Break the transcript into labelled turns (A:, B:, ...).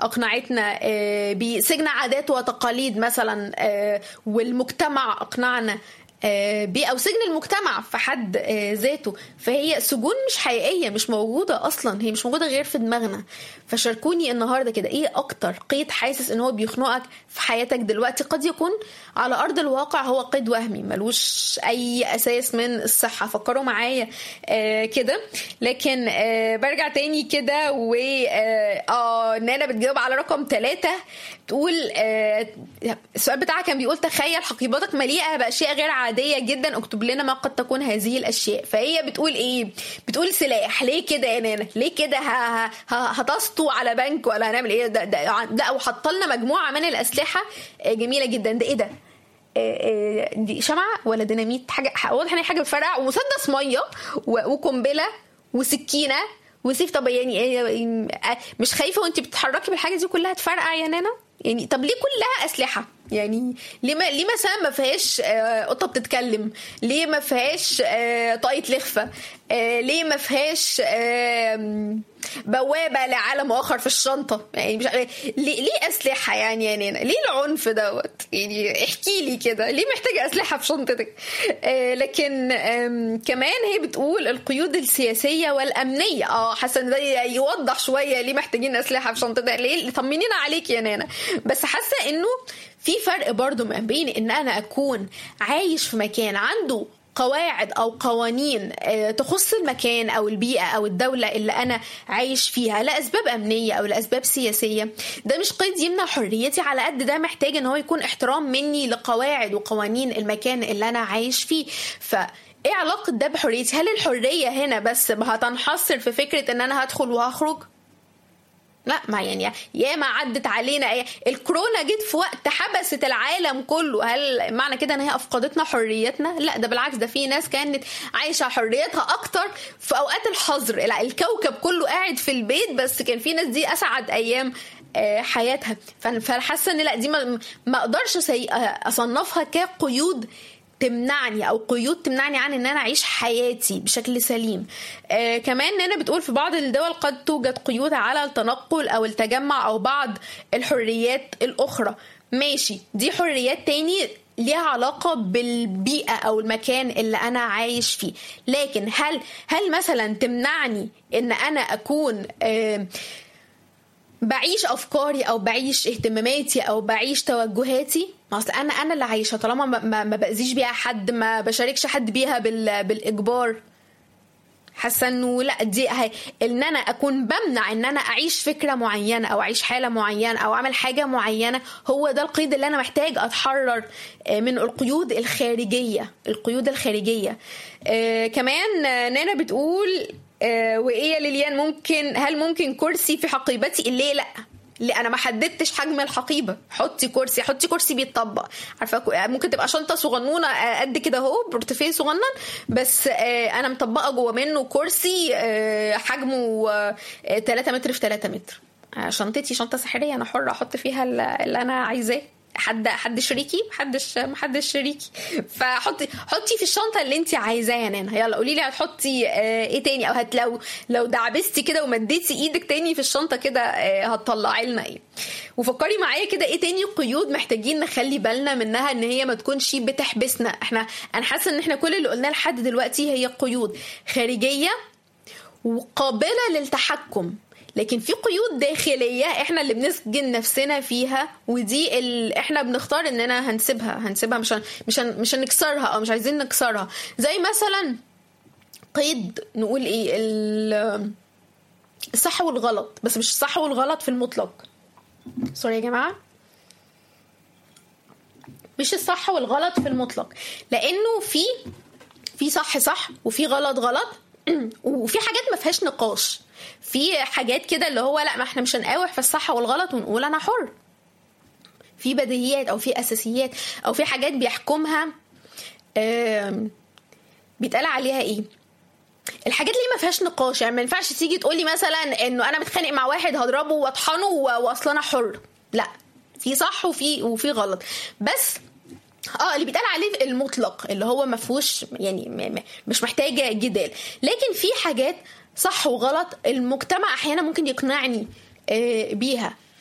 A: اقنعتنا آه، بسجن عادات وتقاليد مثلا آه، والمجتمع اقنعنا آه، بيه او سجن المجتمع في حد آه، ذاته فهي سجون مش حقيقيه مش موجوده اصلا هي مش موجوده غير في دماغنا فشاركوني النهارده كده ايه اكتر قيد حاسس ان هو بيخنقك في حياتك دلوقتي قد يكون على ارض الواقع هو قيد وهمي ملوش اي اساس من الصحه فكروا معايا آه كده لكن آه برجع تاني كده و اه آه، نانا بتجاوب على رقم ثلاثة تقول آه السؤال بتاعها كان بيقول تخيل حقيبتك مليئه باشياء غير عاديه جدا اكتب لنا ما قد تكون هذه الاشياء فهي بتقول ايه بتقول سلاح ليه كده يا نانا ليه كده ه- ه- هتسطو على بنك ولا هنعمل ايه ده ده لا وحط لنا مجموعه من الاسلحه آه، جميله جدا ده ايه ده آه، آه، دي شمعة ولا ديناميت حاجة واضح ان هي حاجة بتفرقع ومسدس مية و- وقنبلة وسكينة وسيف طب يعني إيه- آه، مش خايفة وانت بتتحركي بالحاجة دي كلها تفرقع يا نانا يعني طب ليه كلها أسلحة يعني ليه ما ليه مثلا ما فيهاش آه، قطة بتتكلم ليه ما فيهاش آه، طاقية لخفة آه، ليه ما فيهاش آم، بوابة لعالم آخر في الشنطة يعني مش ليه, ليه أسلحة يعني يا نانا ليه العنف دوت يعني احكي لي كده ليه محتاجة أسلحة في شنطتك آه لكن آم، كمان هي بتقول القيود السياسية والأمنية اه حاسة ان ده يوضح شوية ليه محتاجين أسلحة في شنطتك ليه طمنينا عليك يا نانا بس حاسة انه في فرق برضو ما بين ان انا اكون عايش في مكان عنده قواعد او قوانين آه، تخص المكان او البيئه او الدوله اللي انا عايش فيها لاسباب امنيه او لاسباب سياسيه ده مش قيد يمنع حريتي على قد ده محتاج ان هو يكون احترام مني لقواعد وقوانين المكان اللي انا عايش فيه ف ايه علاقه ده بحريتي هل الحريه هنا بس هتنحصر في فكره ان انا هدخل وهخرج لا ما يعني يا ما عدت علينا إيه؟ الكورونا جت في وقت حبست العالم كله هل معنى كده ان هي افقدتنا حريتنا لا ده بالعكس ده في ناس كانت عايشه حريتها اكتر في اوقات الحظر لا الكوكب كله قاعد في البيت بس كان في ناس دي اسعد ايام آه، حياتها فأنا- فحاسه ان لا دي ما ما اقدرش سي- اصنفها كقيود تمنعني او قيود تمنعني عن ان انا اعيش حياتي بشكل سليم آه كمان هنا بتقول في بعض الدول قد توجد قيود على التنقل او التجمع او بعض الحريات الاخرى ماشي دي حريات تاني ليها علاقة بالبيئة أو المكان اللي أنا عايش فيه لكن هل هل مثلا تمنعني إن أنا أكون آه بعيش افكاري او بعيش اهتماماتي او بعيش توجهاتي ما اصل انا انا اللي عايشه طالما ما, ما, ما باذيش بيها حد ما بشاركش حد بيها بال بالاجبار حاسه انه لا دي هي ان انا اكون بمنع ان انا اعيش فكره معينه او اعيش حاله معينه او اعمل حاجه معينه هو ده القيد اللي انا محتاج اتحرر آه، من القيود الخارجيه القيود الخارجيه آه، كمان آه، نانا بتقول آه، وايه يا ليليان ممكن هل ممكن كرسي في حقيبتي ليه لا اللي انا ما حددتش حجم الحقيبه حطي كرسي حطي كرسي بيتطبق عارفه كو- ممكن تبقى شنطه صغنونه آه، قد كده اهو بورتفيه صغنن بس آه، انا مطبقه جوه منه كرسي آه، حجمه 3 متر في 3 متر آه، شنطتي شنطه سحريه انا حره احط فيها ال- اللي انا عايزاه حد حد شريكي محدش محدش شريكي فحطي حطي في الشنطه اللي انت عايزاه يا نانا يلا قولي لي هتحطي آه، ايه تاني او هت لو لو دعبستي كده ومديتي ايدك تاني في الشنطه كده آه، هتطلعي لنا ايه وفكري معايا كده ايه تاني قيود محتاجين نخلي بالنا منها ان هي ما تكونش بتحبسنا احنا انا حاسه ان احنا كل اللي قلناه لحد دلوقتي هي قيود خارجيه وقابله للتحكم لكن في قيود داخليه احنا اللي بنسجن نفسنا فيها ودي اللي احنا بنختار اننا هنسيبها هنسيبها مش هن مش هن مش هنكسرها او مش عايزين نكسرها زي مثلا قيد نقول ايه ال- الصح والغلط بس مش الصح والغلط في المطلق سوري يا جماعه مش الصح والغلط في المطلق لانه في في صح صح وفي غلط غلط وفي حاجات ما فيهاش نقاش في حاجات كده اللي هو لا ما احنا مش هنقاوح في الصح والغلط ونقول انا حر في بديهيات او في اساسيات او في حاجات بيحكمها آم، بيتقال عليها ايه الحاجات اللي ما فيهاش نقاش يعني ما ينفعش تيجي تقولي مثلا انه انا متخانق مع واحد هضربه واطحنه و- واصل انا حر لا في صح وفي وفي غلط بس اه اللي بيتقال عليه المطلق اللي هو ما فيهوش يعني م- م- مش محتاجه جدال لكن في حاجات صح وغلط المجتمع احيانا ممكن يقنعني آه، بيها